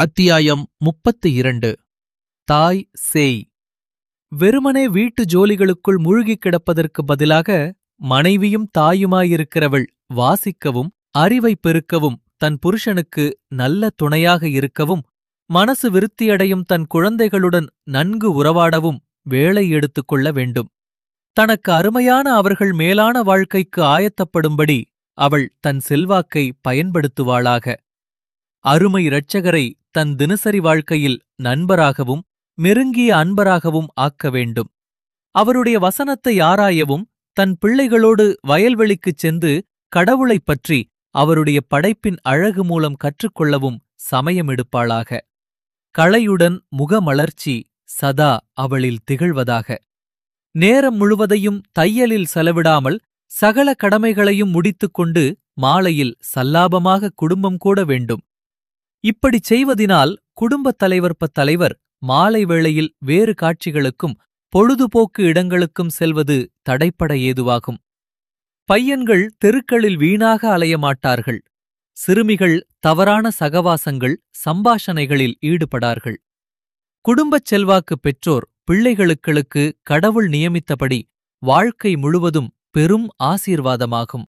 அத்தியாயம் முப்பத்து இரண்டு தாய் சேய் வெறுமனே வீட்டு ஜோலிகளுக்குள் மூழ்கிக் கிடப்பதற்கு பதிலாக மனைவியும் தாயுமாயிருக்கிறவள் வாசிக்கவும் அறிவை பெருக்கவும் தன் புருஷனுக்கு நல்ல துணையாக இருக்கவும் மனசு விருத்தியடையும் தன் குழந்தைகளுடன் நன்கு உறவாடவும் வேலை எடுத்துக் கொள்ள வேண்டும் தனக்கு அருமையான அவர்கள் மேலான வாழ்க்கைக்கு ஆயத்தப்படும்படி அவள் தன் செல்வாக்கை பயன்படுத்துவாளாக அருமை இரட்சகரை தன் தினசரி வாழ்க்கையில் நண்பராகவும் நெருங்கிய அன்பராகவும் ஆக்க வேண்டும் அவருடைய வசனத்தை ஆராயவும் தன் பிள்ளைகளோடு வயல்வெளிக்குச் சென்று கடவுளைப் பற்றி அவருடைய படைப்பின் அழகு மூலம் கற்றுக்கொள்ளவும் சமயமெடுப்பாளாக களையுடன் முகமலர்ச்சி சதா அவளில் திகழ்வதாக நேரம் முழுவதையும் தையலில் செலவிடாமல் சகல கடமைகளையும் முடித்துக்கொண்டு மாலையில் சல்லாபமாக குடும்பம் கூட வேண்டும் இப்படிச் செய்வதினால் குடும்பத் தலைவர் ப தலைவர் மாலை வேளையில் வேறு காட்சிகளுக்கும் பொழுதுபோக்கு இடங்களுக்கும் செல்வது தடைப்பட ஏதுவாகும் பையன்கள் தெருக்களில் வீணாக அலையமாட்டார்கள் சிறுமிகள் தவறான சகவாசங்கள் சம்பாஷணைகளில் ஈடுபடார்கள் குடும்பச் செல்வாக்கு பெற்றோர் பிள்ளைகளுக்களுக்கு கடவுள் நியமித்தபடி வாழ்க்கை முழுவதும் பெரும் ஆசீர்வாதமாகும்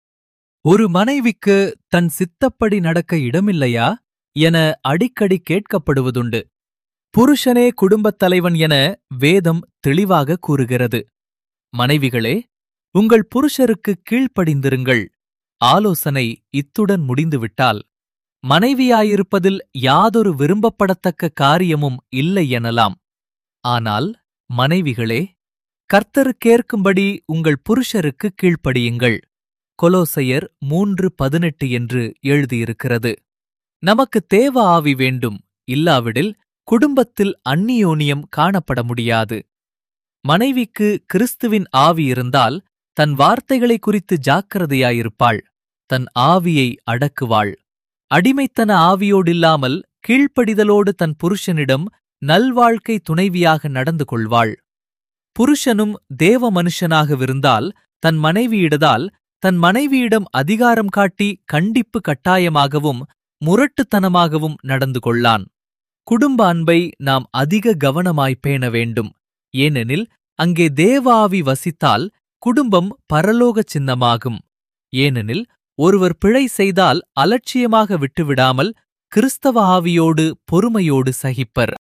ஒரு மனைவிக்கு தன் சித்தப்படி நடக்க இடமில்லையா என அடிக்கடி கேட்கப்படுவதுண்டு புருஷனே குடும்பத் தலைவன் என வேதம் தெளிவாக கூறுகிறது மனைவிகளே உங்கள் புருஷருக்கு கீழ்ப்படிந்திருங்கள் ஆலோசனை இத்துடன் முடிந்துவிட்டால் மனைவியாயிருப்பதில் யாதொரு விரும்பப்படத்தக்க காரியமும் இல்லை எனலாம் ஆனால் மனைவிகளே கர்த்தருக்கேற்கும்படி உங்கள் புருஷருக்கு கீழ்ப்படியுங்கள் கொலோசையர் மூன்று பதினெட்டு என்று எழுதியிருக்கிறது நமக்கு தேவ ஆவி வேண்டும் இல்லாவிடில் குடும்பத்தில் அந்நியோனியம் காணப்பட முடியாது மனைவிக்கு கிறிஸ்துவின் ஆவி இருந்தால் தன் வார்த்தைகளை குறித்து ஜாக்கிரதையாயிருப்பாள் தன் ஆவியை அடக்குவாள் அடிமைத்தன ஆவியோடில்லாமல் கீழ்ப்படிதலோடு தன் புருஷனிடம் நல்வாழ்க்கை துணைவியாக நடந்து கொள்வாள் புருஷனும் தேவ மனுஷனாகவிருந்தால் தன் மனைவியிடதால் தன் மனைவியிடம் அதிகாரம் காட்டி கண்டிப்பு கட்டாயமாகவும் முரட்டுத்தனமாகவும் நடந்து கொள்ளான் குடும்ப அன்பை நாம் அதிக கவனமாய் பேண வேண்டும் ஏனெனில் அங்கே தேவ ஆவி வசித்தால் குடும்பம் பரலோக சின்னமாகும் ஏனெனில் ஒருவர் பிழை செய்தால் அலட்சியமாக விட்டுவிடாமல் கிறிஸ்தவ ஆவியோடு பொறுமையோடு சகிப்பர்